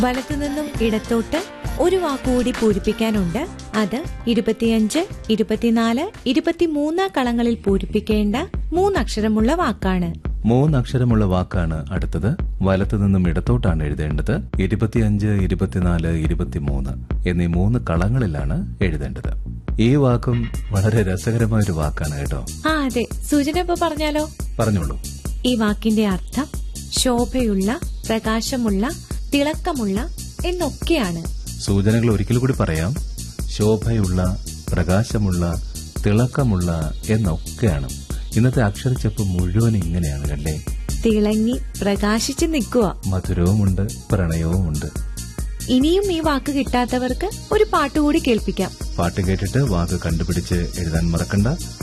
വലത്തുനിന്നും ഇടത്തോട്ട് ഒരു വാക്കുകൂടി പൂരിപ്പിക്കാനുണ്ട് അത് ഇരുപത്തിയഞ്ച് ഇരുപത്തിനാല് ഇരുപത്തിമൂന്ന് കളങ്ങളിൽ പൂരിപ്പിക്കേണ്ട മൂന്നക്ഷരമുള്ള വാക്കാണ് മൂന്നക്ഷരമുള്ള വാക്കാണ് അടുത്തത് വലത്തു നിന്നും ഇടത്തോട്ടാണ് എഴുതേണ്ടത് ഇരുപത്തിയഞ്ച് ഇരുപത്തിനാല് ഇരുപത്തിമൂന്ന് എന്നീ മൂന്ന് കളങ്ങളിലാണ് എഴുതേണ്ടത് ഈ വാക്കും വളരെ രസകരമായ ഒരു വാക്കാണ് കേട്ടോ ആ അതെ സൂചന ഇപ്പൊ പറഞ്ഞാലോ പറഞ്ഞോളൂ ഈ വാക്കിന്റെ അർത്ഥം ശോഭയുള്ള പ്രകാശമുള്ള തിളക്കമുള്ള എന്നൊക്കെയാണ് സൂചനകൾ ഒരിക്കൽ കൂടി പറയാം ശോഭയുള്ള പ്രകാശമുള്ള തിളക്കമുള്ള എന്നൊക്കെയാണ് ഇന്നത്തെ അക്ഷരച്ചപ്പ് മുഴുവൻ ഇങ്ങനെയാണ് അല്ലേ തിളങ്ങി പ്രകാശിച്ച് നിൽക്കുക മധുരവുമുണ്ട് പ്രണയവുമുണ്ട് ഇനിയും ഈ വാക്ക് കിട്ടാത്തവർക്ക് ഒരു പാട്ടുകൂടി കേൾപ്പിക്കാം പാട്ട് കേട്ടിട്ട് വാക്ക് കണ്ടുപിടിച്ച് എഴുതാൻ മറക്കണ്ട